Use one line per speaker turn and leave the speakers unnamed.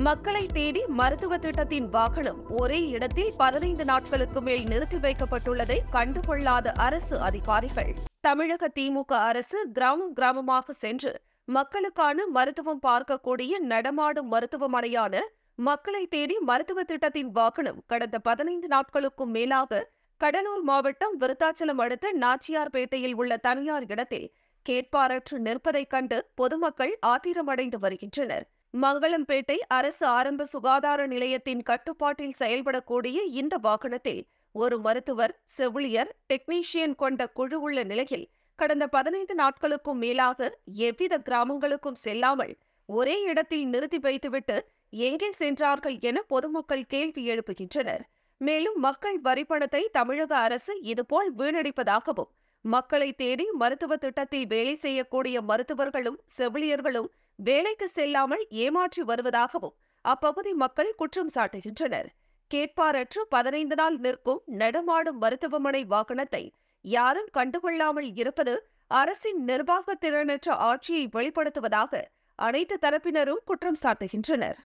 மக்களை தேடி மருத்துவ திட்டத்தின் வாகனம் ஒரே இடத்தில் பதினைந்து நாட்களுக்கு மேல் நிறுத்தி வைக்கப்பட்டுள்ளதை கண்டுகொள்ளாத அரசு அதிகாரிகள் தமிழக திமுக அரசு கிராமம் கிராமமாக சென்று மக்களுக்கான மருத்துவம் பார்க்கக்கூடிய நடமாடும் மருத்துவமனையான மக்களை தேடி மருத்துவ திட்டத்தின் வாகனம் கடந்த பதினைந்து நாட்களுக்கும் மேலாக கடலூர் மாவட்டம் விருத்தாச்சலம் அடுத்த நாச்சியார்பேட்டையில் உள்ள தனியார் இடத்தில் கேட்பாரற்று நிற்பதைக் கண்டு பொதுமக்கள் ஆத்திரமடைந்து வருகின்றனர் மங்களம்பேட்டை அரசு ஆரம்ப சுகாதார நிலையத்தின் கட்டுப்பாட்டில் செயல்படக்கூடிய இந்த வாகனத்தில் ஒரு மருத்துவர் செவிலியர் டெக்னீஷியன் கொண்ட குழு உள்ள நிலையில் கடந்த பதினைந்து நாட்களுக்கும் மேலாக எவ்வித கிராமங்களுக்கும் செல்லாமல் ஒரே இடத்தில் நிறுத்தி வைத்துவிட்டு எங்கே சென்றார்கள் என பொதுமக்கள் கேள்வி எழுப்புகின்றனர் மேலும் மக்கள் வரிப்பணத்தை தமிழக அரசு இதுபோல் வீணடிப்பதாகவும் மக்களை தேடி மருத்துவ திட்டத்தில் வேலை செய்யக்கூடிய மருத்துவர்களும் செவிலியர்களும் வேலைக்கு செல்லாமல் ஏமாற்றி வருவதாகவும் அப்பகுதி மக்கள் குற்றம் சாட்டுகின்றனர் கேட்பாரற்று பதினைந்து நாள் நிற்கும் நடமாடும் மருத்துவமனை வாகனத்தை யாரும் கண்டுகொள்ளாமல் இருப்பது அரசின் நிர்வாக திறனற்ற ஆட்சியை வெளிப்படுத்துவதாக அனைத்து தரப்பினரும் குற்றம் சாட்டுகின்றனர்